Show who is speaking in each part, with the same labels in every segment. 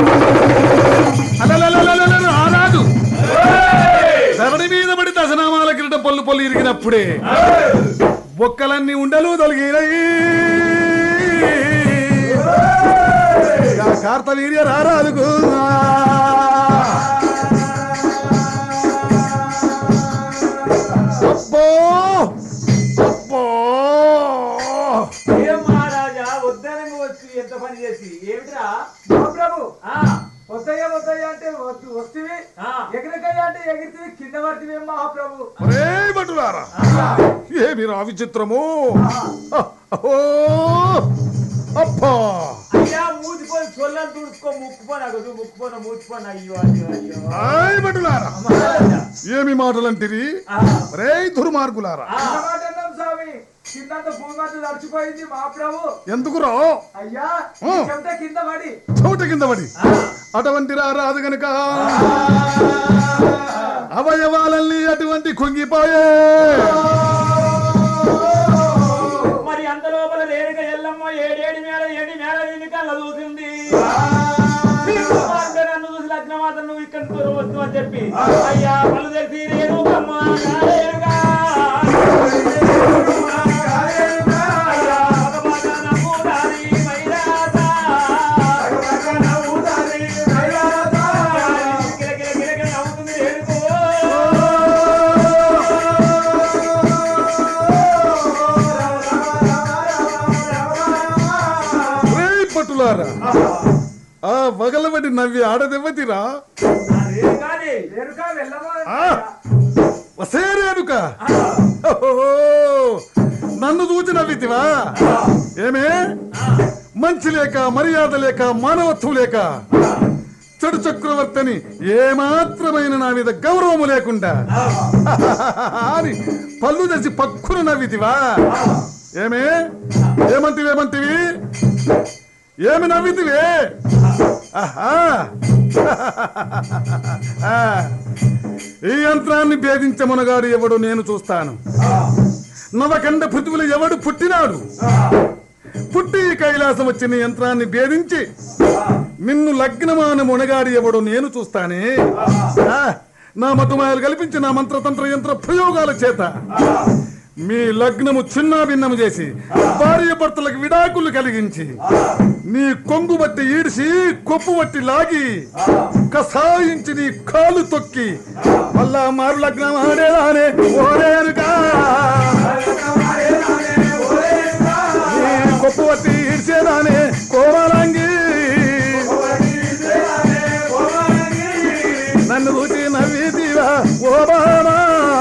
Speaker 1: అలలలలలల రారాదు ధరణి మీద పడి దశనామాల కిరీట పొల్లు పొల్లు ఇరిగినప్పుడే బొక్కలన్నీ ఉండలు తొలగినాయి కార్తవీర్య రారాదుకు అబ్బో అబ్బో
Speaker 2: ఏం మహారాజా వద్దనంగా వచ్చి ఎంత పని చేసి ఏమిట్రా
Speaker 3: మహాప్రభు
Speaker 2: ఆ,
Speaker 3: వస్తాయా వస్తాయా అంటే వస్తు- వస్తువి
Speaker 2: ఆ.
Speaker 3: ఎగిరికయ్యా అంటే ఎగిరితివి కింద పడితే మహాప్రభు
Speaker 1: ఒరే భటులారా ఏమి రా విచిత్రము ఓ అబ్బా
Speaker 2: అయ్యా మూతిపోయి చొల్లని తుడుచుకో ముక్కుపో నాకు ముక్కుపోన మూతిపోన అయ్యో అయ్యో అయ్యో
Speaker 1: ఆయ్ భటులారా
Speaker 2: మహారాజా
Speaker 1: ఏమి మాటలంటిరి
Speaker 2: ఆ,
Speaker 1: రే దుర్మార్గులారా
Speaker 2: ఆ,
Speaker 3: కింద మాట అన్నాం స్వామి కిందంత భూమి అంతా తడిచిపోయింది మహాప్రభు
Speaker 1: ఎందుకురా
Speaker 3: అయ్యా
Speaker 1: ఆ.
Speaker 3: చెమట కింద పడి
Speaker 1: చోట కింద పడి అటువంటి రా రాదు గనుక అవయవాలన్నీ అటువంటి కుంగిపోయే
Speaker 2: మరి అంత లోపల రేణుక ఎల్లమ్మ ఏడేడి మేడ ఏడి మేడ దీని కళ్ళ చూసింది అంటే నన్ను చూసి లగ్నమాత నువ్వు ఇక్కడ దూరం వస్తు అని చెప్పి అయ్యా పళ్ళు తెలిసి రేణుకమ్మ నా రేణుకా. అయ్యా, పగపగ నవ్వుతాది మైరాత. గిల గిల గిల గిల నవ్వుతుంది రేణుకో.
Speaker 1: రే పట్టులారా ఆ వగలబడి నవ్వి ఆడదెవ్వతిరా
Speaker 2: ఆ రేణుకాది.
Speaker 3: రేణుకా వెళ్ళమా
Speaker 1: ఆ. వసే రేణుక ఓహో, నన్ను చూచి నవ్వితివా ఏమే మంచి లేక మర్యాద లేక మానవత్వం లేక చెడు చక్రవర్తిని ఏమాత్రమైన నా మీద గౌరవము లేకుండా అని పళ్ళు తెచ్చి పక్కున నవ్వితివా ఏమే ఏమంటివి ఏమంటివి ఏమి నవ్వితివే ఆహా ఆ, ఈ యంత్రాన్ని భేదించమునగాడు ఎవడు నేను చూస్తాను నవకండ పృథువులు ఎవడు పుట్టినాడు పుట్టి ఈ కైలాసం వచ్చిన యంత్రాన్ని భేదించి నిన్ను లగ్నమాన మునగాడి ఎవడు నేను చూస్తానే ఆ, నా మతుమాయలు కల్పించి నా మంత్రతంత్ర యంత్ర ప్రయోగాల చేత మీ లగ్నము చిన్న భిన్నము చేసి భార్య భర్తలకు విడాకులు కలిగించి నీ కొంగు బట్టి ఈడిసి కొప్పు బట్టి లాగి కసాయించి నీ కాలు తొక్కి మళ్ళా మారు లగ్నం ఆడేదానే ఓరేనుకా నీ కొప్పు బట్టి ఈడ్చేదానే కోమలంగి నన్ను చూచి నవ్విదివా ఓ బామా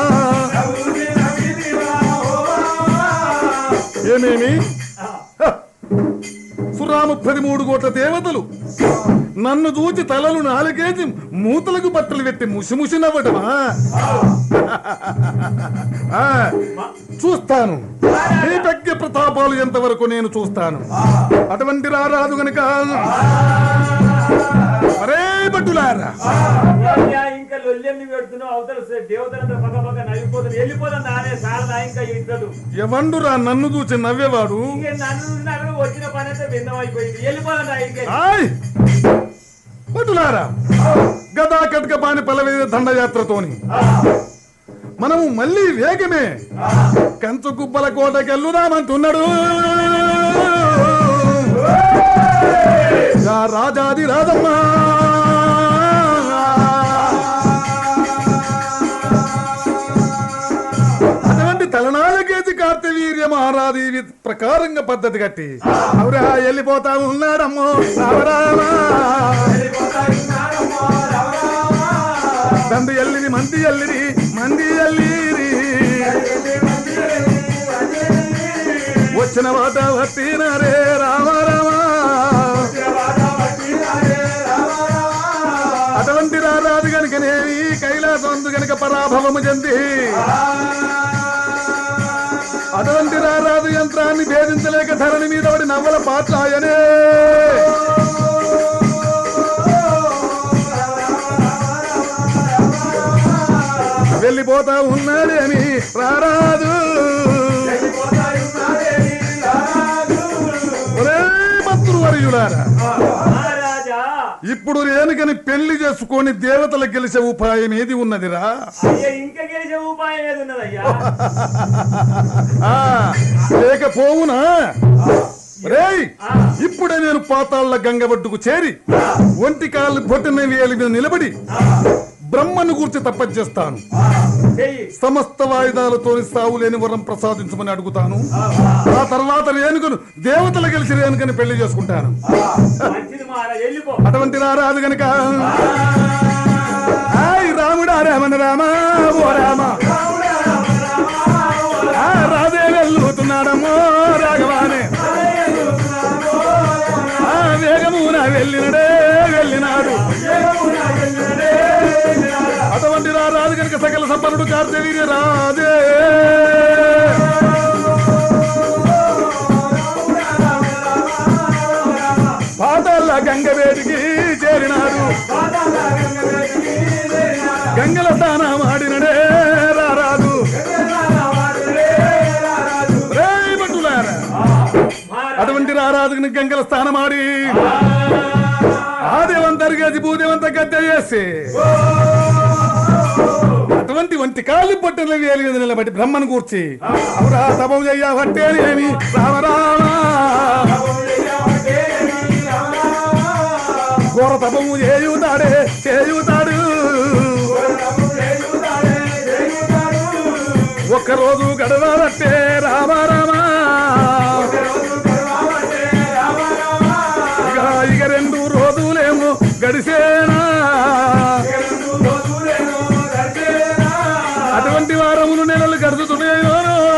Speaker 1: ఏమేమి హ! సురాము పదిమూడు కోట్ల దేవతలు నన్ను చూచి తలలు నాలుగేసి మూతలకు బట్టలు పెట్టి ముసి ముసి నవ్వటమా ఆ, చూస్తాను ఈ పెద్ద ప్రతాపాలు ఎంతవరకు నేను చూస్తాను అటువంటి రారాదు గనుక అరే బట్టులారా
Speaker 2: అయ్యా, ఇంకా లొల్లెన్ని పెడుతున్నావు అవతల సే- దేవతలంతా పక్క పక్క నవ్విపోతుంది వెళ్ళిపోతుంది నానే సారదా ఇంకా ఇద్దరు
Speaker 1: ఎవండురా నన్ను చూచి నవ్వేవాడు
Speaker 2: ఇంకే నన్ను చూసి నన్ను వచ్చిన పని అయితే భిన్నం అయిపోయింది వెళ్ళిపోదా ఇంకా
Speaker 1: ఆయ్ బట్టులారా గదా కటక పాని పలవేద దండయాత్రతోని మనము మళ్ళీ వేగమే కంచు కుప్పల కోటకెళ్ళుదామంటున్నాడు యా రాజాది రాజమ్మా అటువంటి తలనాలకేసి కార్తవీర్య మహారాజు ఈ ప్రకారంగా పద్ధతి కట్టి అవురా వెళ్ళిపోతా ఉన్నాడమ్మో రామరామా దండు ఎల్లిని మంది ఎల్లిరి మంది ఎల్లిరి వచ్చిన వాట వట్టినరే రామ రామ అటువంటి రారాదు గనుకనే ఈ కైలాసం గనుక పరాభవము చెంది అటువంటి రారాదు యంత్రాన్ని భేదించలేక ధరణి మీద పడి నవ్వల పాత్ర ఆయనే వెళ్ళిపోతా ఉన్నాడు అని రారాదు ఒరే మంత్రులు వర్యులారా
Speaker 2: మహారాజా
Speaker 1: ఇప్పుడు రేణుకని పెళ్లి చేసుకొని దేవతలు గెలిచే ఉపాయం ఏది ఉన్నదిరా
Speaker 2: అయ్యా ఇంకా గెలిచే ఉపాయం ఏది ఉన్నదయ్యా
Speaker 1: ఆ, లేకపోవునా రేయ్
Speaker 2: ఆ.
Speaker 1: ఇప్పుడే నేను పాతాళ్ళ గంగబడ్డుకు చేరి ఒంటి కాళ్ళు బొట్టిన వేలి మీద నిలబడి బ్రహ్మను గూర్చి తప్పచ్చేస్తాను
Speaker 2: చెయ్యి
Speaker 1: సమస్త వాయిదాలతో సావు లేని వరం ప్రసాదించమని అడుగుతాను ఆ తర్వాత రేణుకను దేవతలు గెలిచి రేణుకని పెళ్లి చేసుకుంటాను
Speaker 2: మంచిది మారా వెళ్ళిపో
Speaker 1: అటువంటి రారాదు గనక ఆయ్ రాముడా రామన రామ ఓ రామ ఆ రాజే వెళ్ళుతున్నాడమ్మో రాఘవానే ఆ వేగమున వెళ్ళినడే వెళ్ళినాడు అటువంటి రారాదు గనక సకల సంపన్నుడు కార్తవీర్య రాజే పాతాళ్ళ గంగవేటికి చేరినాడు గంగల స్నానం ఆడినడే రారాదు రేయ్ భటులారా,
Speaker 2: మారా
Speaker 1: అటువంటి రారాజుని గంగల స్థానం ఆడి ఆదేవంతరి గది భూదేవంత గద్దె చేసి అటువంటి వంటి కాళ్ళు పట్టుల వేలు మీద నిలబడి బ్రహ్మను కూర్చి అవురా తపం చెయ్య పట్టేనేమి రామరామ ఘోర తపము చేయుతాడే చేయుతాడు ఒక్కరోజు గడవాలంటే రామారామా ఇక ఇక రెండు రోజులేమో గడిసేనా అటువంటి వారములు నెలలు గడుచుతున్నాయో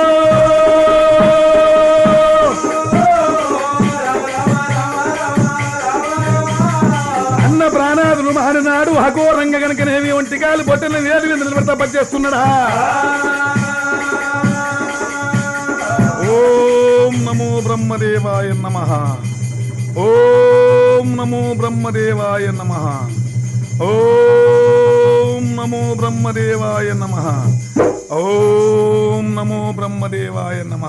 Speaker 1: అన్న ప్రాణాదులు మారినాడు అఘోరంగ గనకనేమి ఒంటికాలు బొట్టెల వేలు మీద నిలబడతా పనిచేస్తున్నాడా ఓం నమో బ్రహ్మదేవాయ నమ ఓం నమో బ్రహ్మదేవాయ నమ ఓం నమో బ్రహ్మదేవాయ నమ ఓం నమో బ్రహ్మదేవాయ నమ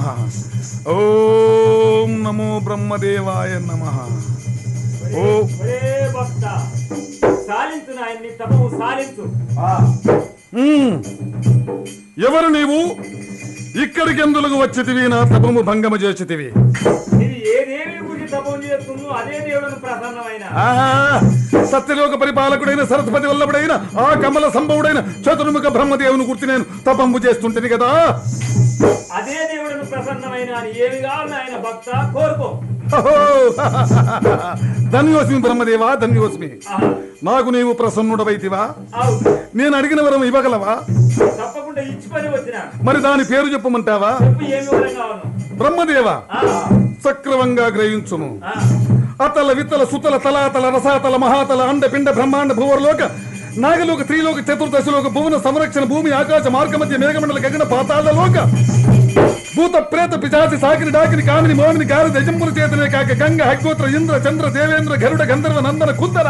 Speaker 1: ఓం నమో బ్రహ్మదేవాయ నమ ఓ
Speaker 2: ఒరే భక్త సాలించు నాయన్ని తపము సాలించు
Speaker 1: మ్మ్. ఎవరు నీవు ఇక్కడికి ఎందులకు వచ్చితివి నా తపము భంగము చేసితివి
Speaker 2: ఇది ఏ దేవి గురించి తపం చేస్తుందో అదే దేవుడు ప్రసన్నమైన
Speaker 1: ఆహా! సత్యలోక పరిపాలకుడైన సరస్వతి వల్లభుడైన ఆ కమల సంభవుడైన చతుర్ముఖ బ్రహ్మదేవుని గుర్తి నేను తపంపు చేస్తుంటేని కదా
Speaker 2: అదే దేవుడు ప్రసన్నమైన అని ఏమి కావాలి ఆయన భక్త కోరుకో
Speaker 1: అహో! ధన్యోస్మి బ్రహ్మదేవా ధన్యోస్మి
Speaker 2: ఆహా.
Speaker 1: నాకు నీవు ప్రసన్నుడవైతివా
Speaker 2: అవు
Speaker 1: నేను అడిగిన వరం ఇవ్వగలవా
Speaker 2: తప్పకుండా ఇచ్చి పని వచ్చిన
Speaker 1: మరి దాని పేరు చెప్పమంటావా
Speaker 2: చెప్పు ఏమి వివరం కావాలను
Speaker 1: బ్రహ్మదేవా
Speaker 2: ఆ,
Speaker 1: సక్రమంగా గ్రహించుము
Speaker 2: ఆ,
Speaker 1: అతల విత్తల సుతల తలాతల రసాతల మహాతల అండ పిండ బ్రహ్మాండ భూవర్లోక నాగలోక త్రిలోక చతుర్దశలోక భువన సంరక్షణ భూమి ఆకాశ మార్గ మధ్య మేఘమండల గగన పాతాళలోక భూత ప్రేత పిశాచి సాకిని డాకిని కామిని మోమిని గారి దజంపుల చేతనే కాక గంగ హగ్గోత్ర ఇంద్ర చంద్ర దేవేంద్ర గరుడ గంధర్వ నందన కుందర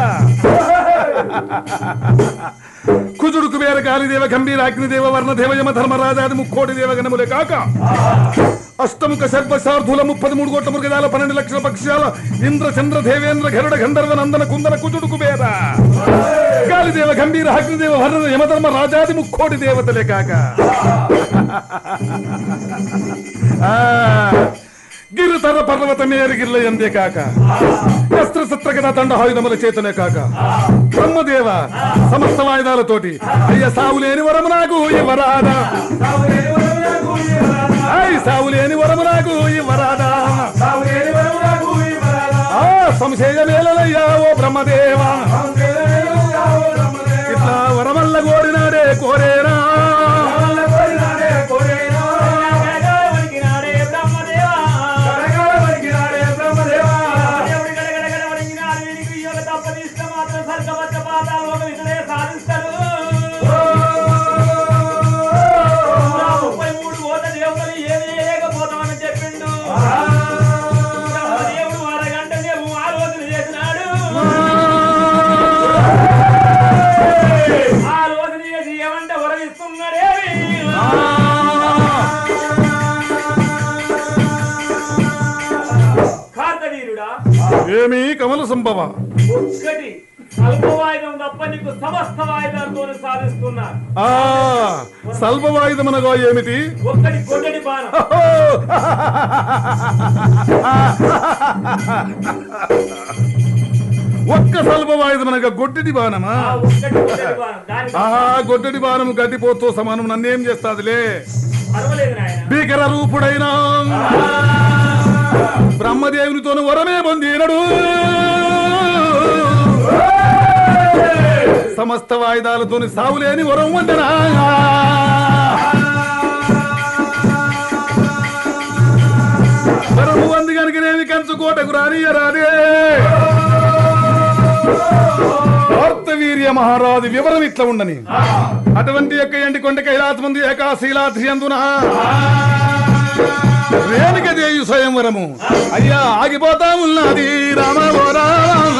Speaker 1: కుజుడు కుబేర కాళిదేవ గంభీర అగ్నిదేవ వర్ణదేవ యమ ధర్మరాజాది ముక్కోటి దేవ గణములే కాక అష్టముఖ సర్వశార్థుల ముప్పది మూడు కోట్ల మృగజాల పన్నెండు లక్షల పక్షాల ఇంద్ర చంద్ర దేవేంద్ర గరుడ గంధర్వ నందన కుందన కుజుడు కుబేర గాలిదేవ గంభీర అగ్నిదేవ వర్ణ యమధర్మ రాజాది ముక్కోటి దేవతలే కాక ఆ, గిరితర పర్వత మేరగిర్ల ఎందే కాక శస్త్ర శస్త్రగత దండహాయుధముల చేతనే కాక బ్రహ్మదేవ సమస్త వాయిదాలతోటి అయ్య సావు లేని వరము నాకు ఇవ్వరాదా ఐ సావు లేని వరము నాకు ఇవ్వరాదా ఆ సంశయమేలయ్యా ఓ బ్రహ్మదేవా ఇట్లా వరమల్ల కోరినాడే కోరేనా
Speaker 2: గడగడ వణికినాడే బ్రహ్మదేవా. దేవుడి గడగడగడ వణికినాడు, వీనికి ఈ యొక్క తప్పనిష్ట మాత్రం స్వర్గమధ్య పాతాళలోక విషుడే సాధిస్తాడు. నా ముప్పై మూడు కోట్ల దేవతలు ఏమీ చేయలేకపోతామని చెప్పిండు బ్రహ్మదేవుడు అరగంట సేపు ఆలోచన చేసినాడు ఆలోచన చేసి ఏమంటే వరమిస్తున్నాడేమి కార్తవీరుడా
Speaker 1: ఏమి కమల సంభవ
Speaker 2: ఒక్కటి స్వల్ప వాయిదం తప్ప నీకు సమస్త వాయిదాలతో సాధిస్తున్నా
Speaker 1: ఆ స్వల్ప వాయుధమనగా ఏమిటి
Speaker 2: ఒక్కడి గొడ్డడి బాణం
Speaker 1: ఒక్క స్వల్ప వాయుధమనగా గొడ్డటి బాణమా
Speaker 2: ఆ ఒక్కటి గొడ్డడి బాణం దానికి
Speaker 1: ఆహా గొడ్డటి బాణం గడ్డిపోతూ సమానం నన్నేం చేస్తాదిలే
Speaker 2: పర్వాలేదు నాయన
Speaker 1: భీకర రూపుడైన బ్రహ్మదేవునితోను వరమే పొందినడు సమస్త వాయిదాలతోని సావులేని వరం వంటనా వరము వంది కనుకనేమి కంచుకోటకు రానియరాదే వీర్య మహారాజు వివరం ఇట్లా ఉండని అటువంటి యొక్క ఎండి కొండ కైలాసమంది ఏకాశీలాద్రి అందున రేణుక దేవి స్వయంవరము అయ్యా ఆగిపోతా ఉన్నది రామ ఓ రామ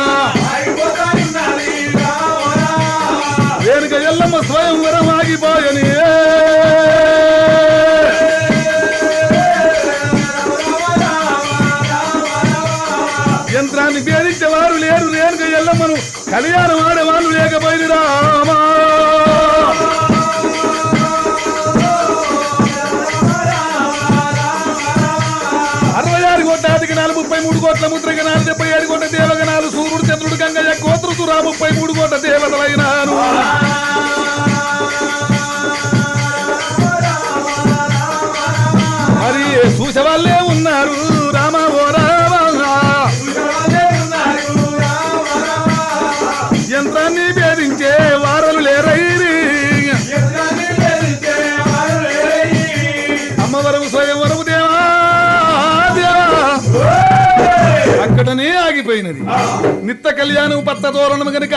Speaker 1: రేణుక ఎల్లమ్మ స్వయంవరం ఆగిపోయని యంత్రాన్ని భేదించేవారు లేరు రేణుక ఎల్లమ్మను కళ్యాణం ఆడేవాళ్ళు లేకపోయింది రామా అరవై ఆరు కోట్ల అధికనాలు ముప్పై మూడు కోట్ల ముద్రగణాలు డెబ్బై ఏడు కోట్ల దేవగణాలు సూర్యుడు చంద్రుడు గంగయ్య గోత్రుతురా ముప్పై మూడు కోట్ల దేవతలైనాను మరి చూసేవాళ్ళే ఉన్నారు రామ ఓ రామ యంత్రాన్ని భేదించే వారలు లేరైరి అమ్మవరము స్వయంవరము దేవా దేవా అక్కడనే ఆగిపోయినది నిత్య కళ్యాణం పచ్చ తోరణం గనుక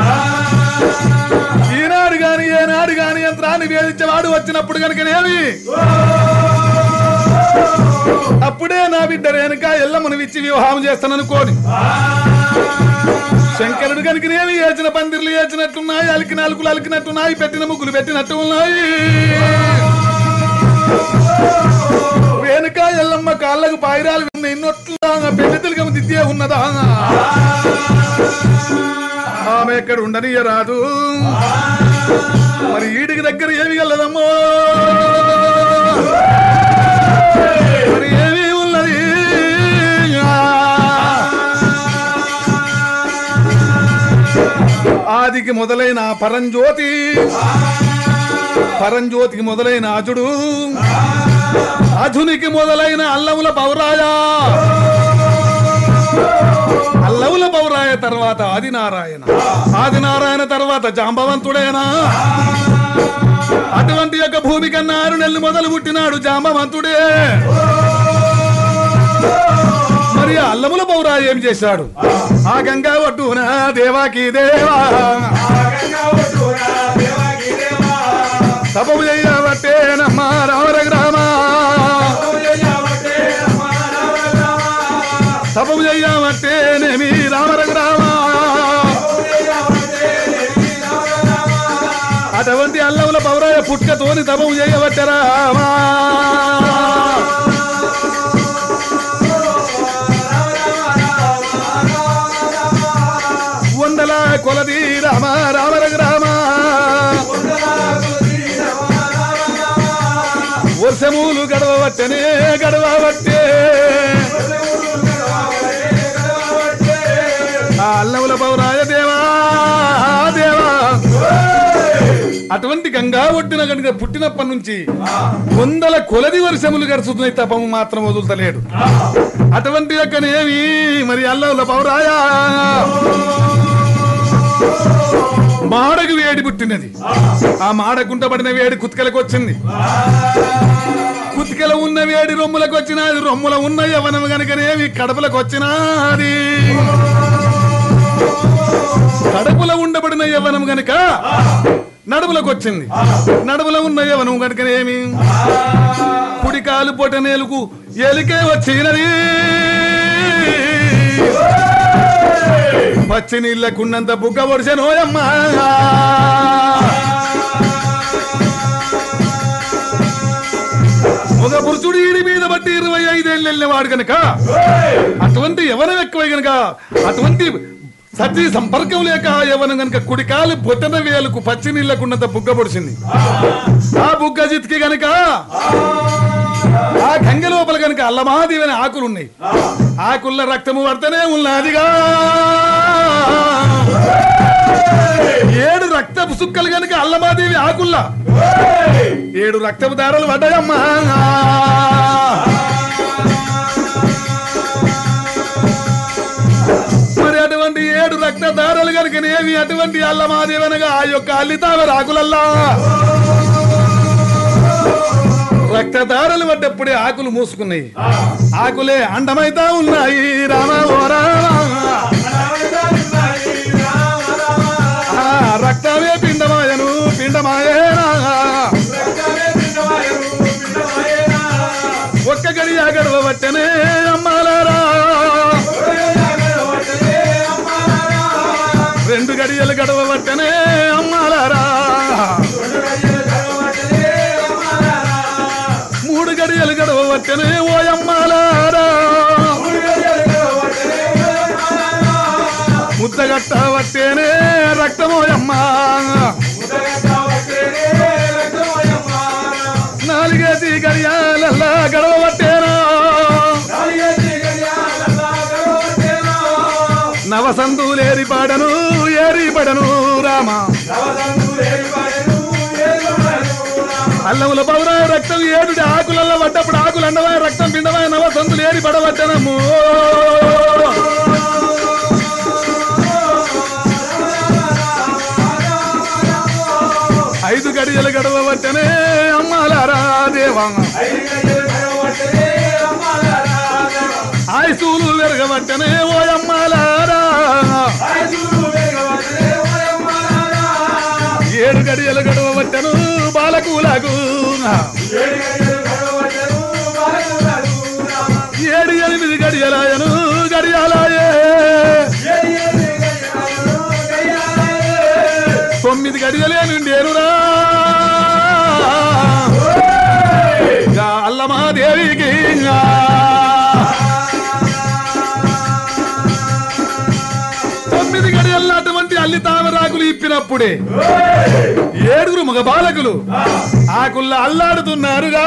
Speaker 1: ఈనాడు గాని ఏనాడు గాని యంత్రాన్ని వేధించేవాడు వచ్చినప్పుడు గనుకనేమి అప్పుడే నా బిడ్డ రేణుక ఎల్లమ్మను ఇచ్చి వివాహం చేస్తాననుకోని శంకరుడు కనుకనేమి ఏచిన పందిర్లు ఏచినట్టున్నాయి అలికి నాలుగులు అలికినట్టున్నాయి పెట్టిన ముగ్గులు పెట్టినట్టు ఉన్నాయి వెనుక ఎల్లమ్మ కాళ్ళకు పాయిరాలు ఉన్నాయి ఇన్నొట్లా పెళ్లి దిద్దే ఉన్నదా ఆమె ఎక్కడ ఉండనియ రాదు మరి ఈడికి దగ్గర ఏమి గలదమ్మో మరి ఏమి ఉన్నది ఆదికి మొదలైన పరంజ్యోతి పరంజ్యోతికి మొదలైన అజుడు అధునికి మొదలైన అల్లముల పౌరాయ అల్లవుల పౌరాయ తర్వాత ఆదినారాయణ ఆదినారాయణ తర్వాత జాంబవంతుడేనా అటువంటి యొక్క భూమి కన్నా ఆరు నెలలు మొదలు పుట్టినాడు జాంబవంతుడే మరి ఆ అల్లముల పౌరాయ ఏం చేశాడు ఆ గంగా ఒడ్డున దేవాకి దేవా తపము చేయబట్టే నమ్మ రామర గ్రామ తపము చేయబట్టే నేమి రామర గ్రామ అటువంటి అల్లముల పౌరాయ పుట్కతోని తపము చేయబట్టే రామా వందల కొలది రామ రామర గ్రామ వర్షములు గడవబట్టనే గడవబట్టే ఆ అల్లముల పౌరాయ దేవా దేవా అటువంటి గంగా ఒడ్డున కనుక పుట్టినప్పటి నుంచి వందల కొలది వర్షములు గడుచుతున్నాయి తపము మాత్రం వదులుతలేడు అటువంటి యొక్కనేమి మరి అల్లముల పౌరాయ మాడకు వేడి పుట్టినది ఆ మాడకుంట పడిన వేడి కుత్కలకు వచ్చింది కుతికల ఉన్న వేడి రొమ్ములకు వచ్చినది రొమ్ముల ఉన్న యవనం గనుకనేవి కడపలకు వచ్చినది కడపలో ఉండబడిన యవనం గనుక నడుములకు వచ్చింది నడుములో ఉన్న యవనం గనుకనేమి కుడి కాలు పొటనేలుకు ఎలికే వచ్చినది పచ్చి నీళ్ళకున్నంత బుగ్గ పొడిచెనోయమ్మా ఒక పురుషుడు ఈడి మీద బట్టి ఇరవై ఐదేళ్ళు వెళ్ళేవాడు గనక అటువంటి ఎవరం ఎక్కువ గనక అటువంటి సతీ సంపర్కం లేక యవనం గనుక కుడికాలు బొట్టన వేలుకు పచ్చి నీళ్ళకున్నంత బుగ్గ పొడిచింది ఆ బుగ్గ జిత్కి గనుక ఆ గంగ లోపల గనుక అల్లమాదేవి అనే ఆకులు ఉన్నాయి ఆకుల్ల రక్తము పడితేనే ఉన్నదిగా ఏడు రక్తపు సుక్కలు గనుక అల్లమాదేవి ఆకుల్లా ఏడు రక్తపు దారాలు పడ్డాయమ్మా మరి అటువంటి ఏడు రక్త దారాలు కనుకనేవి అటువంటి అల్లమాదేవనగా ఆ యొక్క అల్లితావ రాకులల్లా రక్తదారలు పడ్డప్పుడే ఆకులు మూసుకున్నాయి ఆకులే అండమైతా ఉన్నాయి రామ ఓ రామ ఆ, రక్తమే పిండమాయను పిండమాయేనా ఒక్క గడియ గడవ పట్టనే అమ్మాలారా రెండు గడియలు గడవ పట్టనే అమ్మాలారా మూడు గడియలు గడవ పట్టనే ఓ అమ్మాలారా ముద్దగట్ట పట్టేనే రక్తమోయమ్మా నాలుగేసి గడియాలల్లా గడవ పట్టేనా నవసంతులేరి పాడను ఏరి పడను రామ అల్లముల పౌర రక్తం ఏడు ఆకులలో పడ్డప్పుడు ఆకులు అండవా రక్తం పిండవా నవసంతులు ఏరి పడవట్టనము ఐదు గడియలు గడవ పట్టనే అమ్మాలారా దేవా ఆయుసూలు వెరగబట్టనే ఓ అమ్మాలారా ఏడు గడియలు గడవ పట్టను బాలకూలకు ఏడు ఎనిమిది గడియలాయను గడియాలాయే తొమ్మిది గడియలే నుండేనురా అల్లమాదేవికి తొమ్మిది గడియల్లో అటువంటి అల్లి తామరాకులు ఇప్పినప్పుడే ఏడుగురు మగ బాలకులు ఆకుల్లో అల్లాడుతున్నారుగా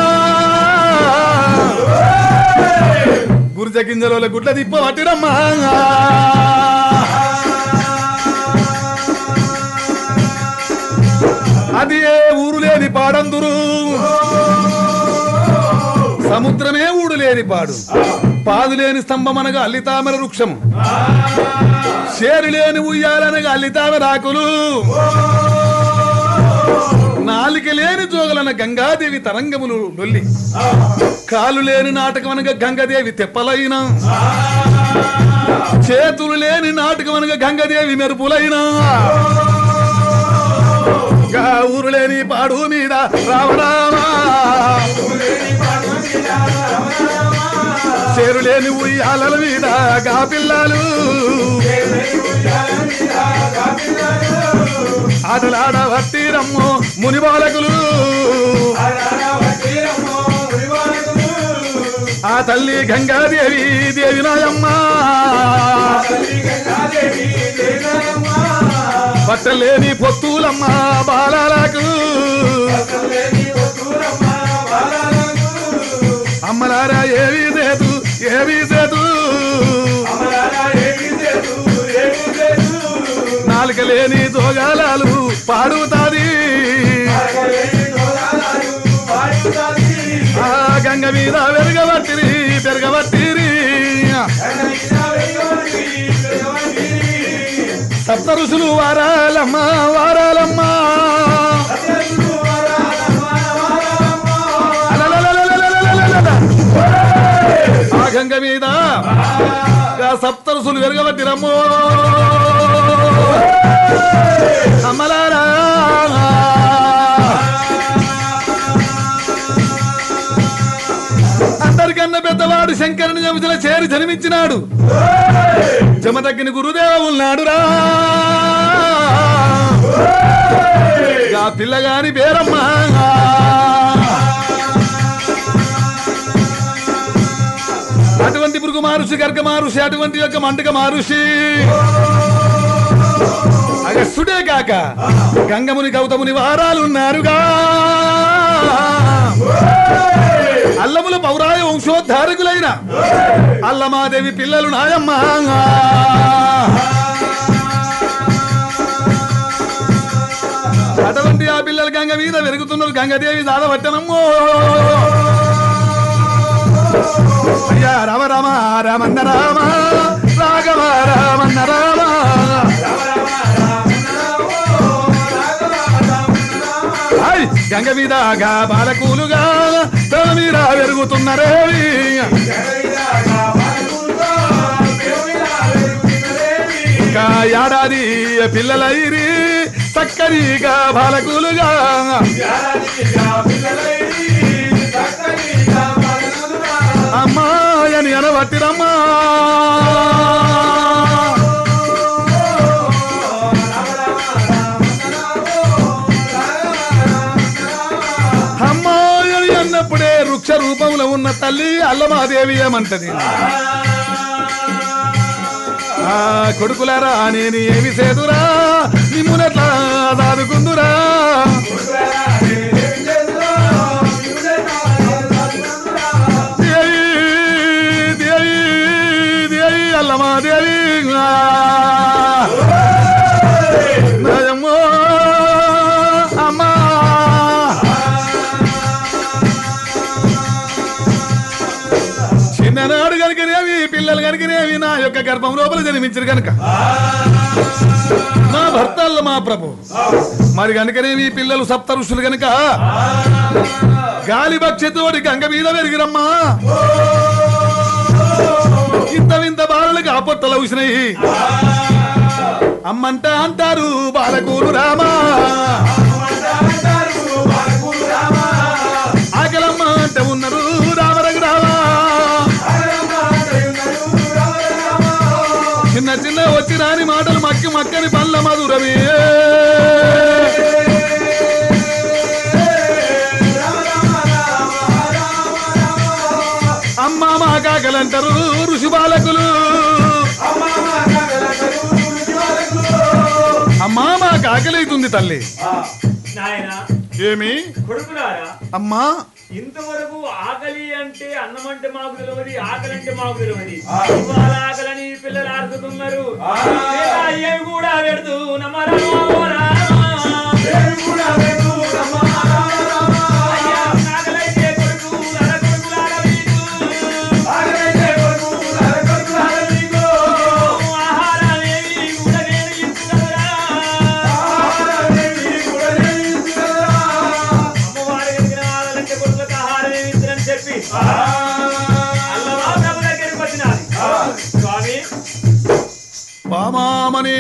Speaker 1: గురిజ గింజల గుడ్ల తిప్ప పట్టిరమ్మా అది ఏ ఊరు లేని పాడందురు సముద్రమే ఊడు లేని పాడు పాదు లేని స్తంభం అనగా అల్లితామర వృక్షము షేరు లేని ఉయ్యాలనగా అల్లితామర ఆకులు నాలిక లేని జోగలన గంగాదేవి తరంగములు లొల్లి కాలు లేని నాటకం అనగా గంగాదేవి తెప్పలైన చేతులు లేని నాటకం అనగా గంగాదేవి మెరుపులైన గా ఊరు లేని పాడు మీద రావరామా చేరు లేని ఉయ్యాలల మీద గా పిల్లలు ఆటలాడ వట్టిరమ్ము ముని బాలకులు ఆ తల్లి గంగాదేవి దేవి నాయమ్మ పట్టలేని పొత్తులమ్మ బాలాలకు అమ్మలారా ఏవి సేతు ఏవి సేతు నాలుక లేని జోగాలాలు పాడుతాది ఆ గంగ మీద వెరగబట్టిరి పెరగబట్టిరి సప్త ఋషులు వారాలమ్మ వారాలమ్మ అలలలలలలలలలల. ఆ గంగ మీద ఆ సప్త ఋషులు వెరగబట్టిరమ్మో అమ్మలారా అందరికన్నా పెద్దవాడు శంకరుని జమచల చేరి జన్మించినాడు జమ తగ్గిన గురుదేవ ఉన్నాడురా ఆ పిల్లగాని పేరమ్మా అటువంటి పురుగు భృగు మారుషి గర్గ మారుషి అటువంటి యొక్క మండక మారుషి అగస్సుడే కాక గంగముని గౌతముని వారాలున్నారుగా అల్లముల పౌరాయ వంశోద్ధారకులైన అల్లమాదేవి పిల్లలు నాయమ్మ అటువంటి ఆ పిల్లలు గంగ మీద వెరుగుతున్నారు గంగదేవి దాదవట్టనమ్మో అయ్యా రామ రామ రామన్న రామ రాఘవ రామన్న రామ హాయ్ గంగ మీద గా బాలకూలుగా తల మీద వెరుగుతున్నారేవి ఇంకా ఏడాది పిల్లలైరి చక్కరిగా బాలకూలుగా అమ్మాయని అనబట్టిరమ్మా అమ్మాయని అన్నప్పుడే వృక్ష రూపంలో ఉన్న తల్లి అల్లమాదేవి ఏమంటది ఆ కొడుకులారా నేను ఏమి సేదురా నిమ్మునట్లా దాదుకుందురా దేవి దేవి దేవి అల్లమా దేవి నాయమ్మో అమ్మా చిన్ననాడు కనుకనేవి పిల్లలు కనుకనేవి నా యొక్క గర్భం లోపల జన్మించరు కనుక నా భర్తల్ల మా ప్రభు మరి కనుకనేవి పిల్లలు సప్త ఋషులు కనుక గాలి భక్ష్యతోటి గంగ మీద పెరిగిరమ్మా ఇంత వింత బాలలకు ఆ పొట్టలు ఉసినాయి అమ్మంట అంటారు బాలకూరు రామా ఆకలమ్మ అంటే ఉన్నారు రామరఘు రామా చిన్న చిన్న వచ్చి రాని మాటలు మక్కి మక్కని పళ్ళ మధురమే అమ్మ మా కాకలంటారు ఋషి బాలకులు అమ్మా మా కాకలైతుంది తల్లి
Speaker 2: నాయన
Speaker 1: ఏమి
Speaker 2: కొడుకులారా
Speaker 1: అమ్మా
Speaker 2: ఇంతవరకు ఆకలి అంటే అన్నం అంటే మాకు తెలియదు ఆకలి అంటే మాకు తెలియదు ఇవాళ ఆకలని ఈ పిల్లలు ఆడుతున్నారు లేదా అయ్యవి కూడా పెడుతూ నమ్మరామో అయ్యా ఆకలైతే కొడుకు అర కొడుకులారా మీకు. ఆహారం ఏమి కూడా నేను ఇస్తున్నారా అమ్మవారి దగ్గర వాళ్ళంటే కొడుకులకు ఆహారం ఏమి ఇస్తారని చెప్పి అల్లమా ప్రభు దగ్గరికి వచ్చినారు స్వామి
Speaker 1: పామామని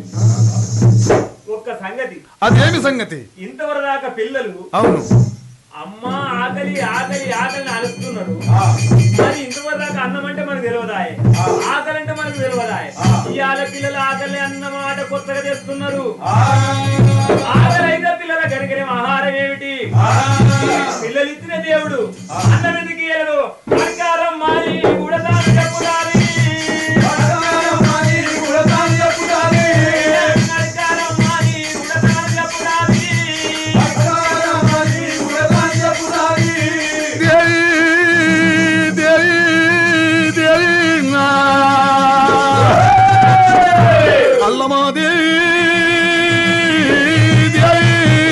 Speaker 2: ఒక్క సంగతి
Speaker 1: అదేమి సంగతి
Speaker 2: ఇంతవరకు దాకా పిల్లలు
Speaker 1: అవును
Speaker 2: అమ్మ ఆకలి ఆకలి ఆకలిని అరుస్తున్నారు మరి ఇంతవరకు దాకా అన్నం అంటే మనకు తెలియదాయే ఆకలి అంటే మనకు తెలియదాయే ఇవాళ పిల్లలు ఆకలి అన్న మాట కొత్తగా తెస్తున్నారు ఆకలి అయితే పిల్లల కరికరే ఆహారం ఏమిటి పిల్లలు ఇచ్చిన దేవుడు అన్నం ఎందుకు ఇయ్యలేదు ప్రకారం మారి ఉడతాను చెప్పుదారి నరకారం మారి ఉడతాను చెప్పుదారి
Speaker 1: దేవి దేవి దేవి నా. అల్లమాదేవి దేవి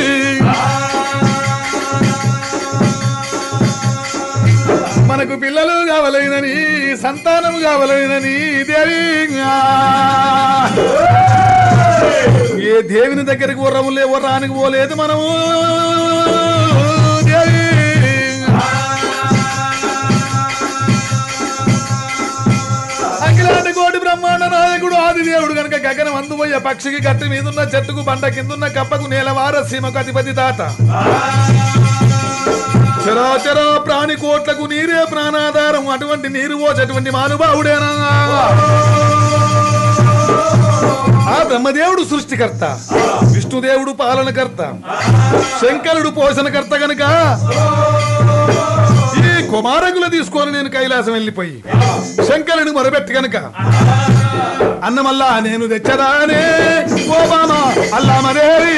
Speaker 1: మనకు పిల్లలు కావలైనని సంతానం కావలైనని దేవి నా. ఏ దేవుని దగ్గరికి ఉర్రము లే ఉర్రానికి పోలేదు మనము దేవి అఖిలాండ కోటి బ్రహ్మాండ నాయకుడు ఆది దేవుడు గనక గగనం అందుపోయే పక్షికి గట్టి మీదున్న చెట్టుకు బండ కిందున్న కప్పకు నేలవార సీమకు అధిపతి తాత చరాచర ప్రాణి కోట్లకు నీరే ప్రాణాధారం అటువంటి నీరు పోసేటువంటి మానుభావుడేనా ఆ బ్రహ్మదేవుడు సృష్టికర్త విష్ణుదేవుడు పాలనకర్త శంకరుడు పోషణకర్త గనుక ఈ కుమారకులు తీసుకొని నేను కైలాసం వెళ్ళిపోయి శంకరుని మొరబెట్టి గనక అన్నమల్లా నేను తెచ్చరానే ఓ బామ అల్లా మరేవి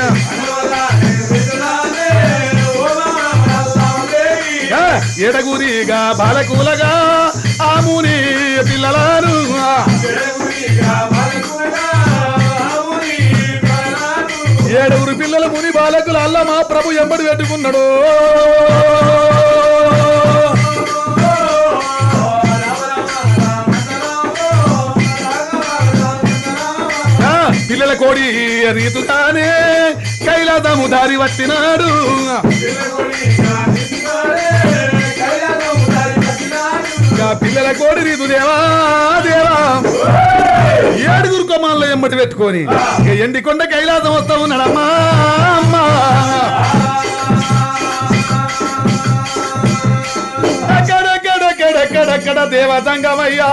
Speaker 1: ఎడగురిగా బాలకూలగా ఆముని పిల్లలను ఏడుగురు పిల్లల ముని బాలకులు అల్ల మా ప్రభు ఎంబడి పెట్టుకున్నాడు ఆ, పిల్లల కోడి రీతుగానే కైలాసము దారి వచ్చినాడు ఆ పిల్లల కోడి రీతు దేవా దేవా ఏడుగురు కొమాల్లో ఎంబటి పెట్టుకొని ఇక ఎండికొండ కైలాసం వస్తా ఉన్నాడమ్మా అమ్మా అక్కడక్కడక్కడక్కడ దేవతంగమయ్యా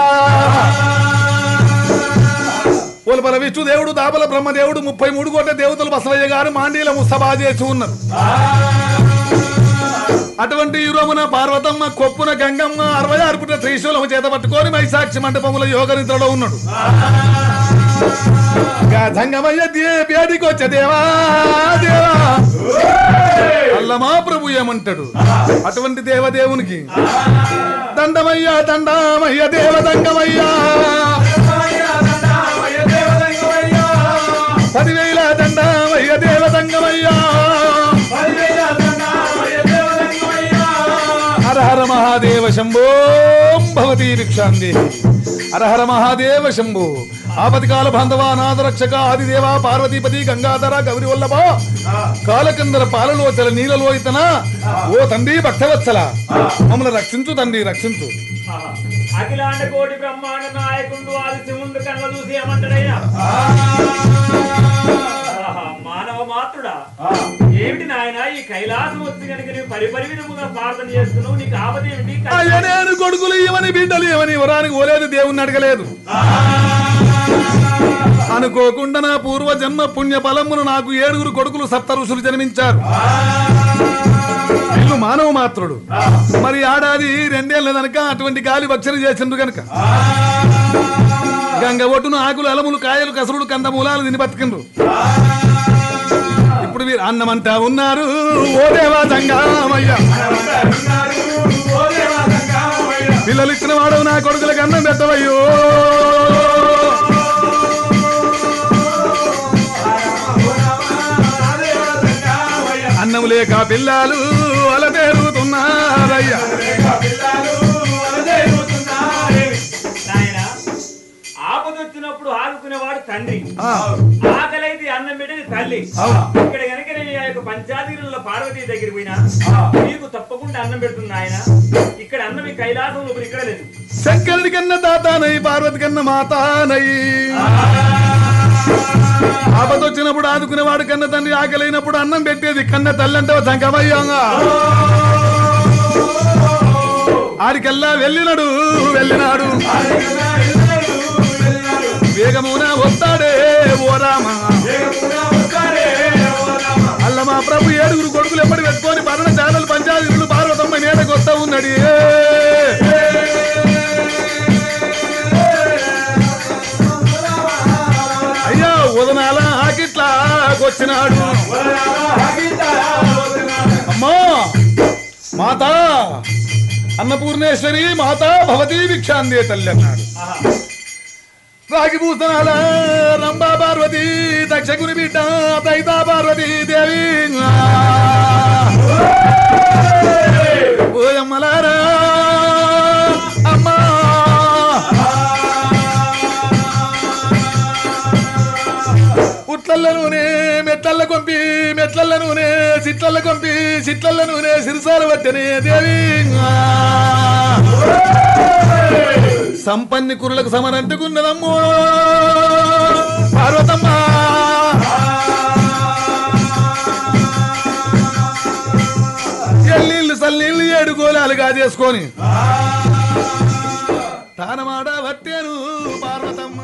Speaker 1: ఒలపల విష్ణు దేవుడు దాపల బ్రహ్మదేవుడు ముప్పై మూడు కోట్ల దేవతలు బసవయ్య గారు మాండీల ముస్తబా చేసి ఉన్నారు అటువంటి యురమున పార్వతమ్మ కొప్పున గంగమ్మ అరవై ఆరు పుట్ల త్రిశూలము చేత పట్టుకొని మైసాక్షి మండపముల యోగ నిద్రలో ఉన్నాడు గంగమయ్య బేడికి వచ్చే దేవా దేవా అల్లమా ప్రభు ఏమంటాడు అటువంటి దేవదేవునికి దండమయ్యా దండమయ్య దేవదంగమయ్యా పదివేల దండమయ్య దేవదంగమయ్యా హర హర మహాదేవ శంభో భవతి భిక్షాంది హర హర మహాదేవ శంభో ఆపతికాల బాంధవ అనాథ రక్షక ఆదిదేవ పార్వతీపతి గంగాధర గౌరి వల్లభ కాలకందర పాలలోచల నీలలో ఇతన ఓ తండ్రి భక్తవత్సల మమ్మల్ని రక్షించు తండ్రి రక్షించు
Speaker 2: ఆహా. అఖిలాండ కోటి బ్రహ్మాండ నాయకుండు ఆది శివుండు కళ్ళ చూసి ఏమంటాడయ్యా ఆహా, మానవ మాత్రుడా ఏమిటి నాయన ఈ కైలాసం వచ్చి కనుక నీవు పరిపరి విధముగా ప్రార్థన చేస్తున్నావు నీకు ఆపదేమిటి
Speaker 1: అయ్య నేను కొడుకులు ఇవని బిడ్డలు ఇవని వరానికి ఓలేదు దేవుణ్ణి అడగలేదు అనుకోకుండా నా పూర్వ జన్మ పుణ్య ఫలమును నాకు ఏడుగురు కొడుకులు సప్త ఋషులు జన్మించారు వీళ్ళు మానవ మాత్రుడు మరి ఆడాది రెండేళ్ల కనుక అటువంటి గాలి భక్షణ చేసిండు గనక గంగ ఒడ్డును ఆకులు అలములు కాయలు కసరుడు కంద మూలాలు తిని బతికిండ్రు ఇప్పుడు మీరు అన్నమంటా ఉన్నారు ఓ దేవా దంగామయ్య పిల్లలు ఇచ్చిన వాడు నా కొడుకులకు అన్నం పెట్టవయ్యో అన్నం లేక పిల్లలు అలదేరుతున్నారయ్యా
Speaker 2: నాయన ఆపద వచ్చినప్పుడు ఆదుకునేవాడు తండ్రి
Speaker 1: ఆ,
Speaker 2: ఆకలైతే అన్నం పెట్టేది తల్లి
Speaker 1: అవును.
Speaker 2: ఇక్కడ కనుక నేను ఆ యొక్క పంచాయతీలలో పార్వతీ దగ్గర పోయినా నీకు తప్పకుండా అన్నం పెడుతుంది ఆయన ఇక్కడ అన్నం ఈ కైలాసంలో ఇప్పుడు ఇక్కడ లేదు
Speaker 1: శంకరుడి కన్న తాతానై పార్వతి కన్న మాతానై ఆపదొచ్చినప్పుడు ఆదుకునేవాడు కన్న తండ్రి ఆకలైనప్పుడు అన్నం పెట్టేది కన్న తల్లి అంటే సంకమయ్యంగా ఆడికెల్లా వెళ్ళినడు వెళ్ళినాడు వేగమున వస్తాడే ఓ రామ అల్ల మా ప్రభు ఏడుగురు కొడుకులు ఎప్పటి పెట్టుకొని పరణ చాలలు పంచాయతీలు పార్వతమ్మ నేడకు వస్తా ఉన్నది అయ్యా ఉదనాల ఆకిట్లా వచ్చినాడు అమ్మా మాత అన్నపూర్ణేశ్వరి మాత భవతీ భిక్షాందే తల్లి అన్నాడు రాగి పూసనాల రంభా పార్వతి దక్షకుని బిడ్డ దైతా పార్వతి దేవి ఓయమ్మలారా అమ్మా పుట్లల్ల నూనె మెట్లల్ల కొంపి మెట్లల్ల నూనె సిట్లల్ల కొంపి సిట్లల్ల నూనె సిరిసాలు పట్టనే దేవి సంపన్ని కురులకు సమరంటుకున్నదమ్మో పార్వతమ్మ ఎల్లీళ్ళు సల్లీళ్ళు ఏడు గోళాలుగా చేసుకొని తానమాడ పట్టాను పార్వతమ్మ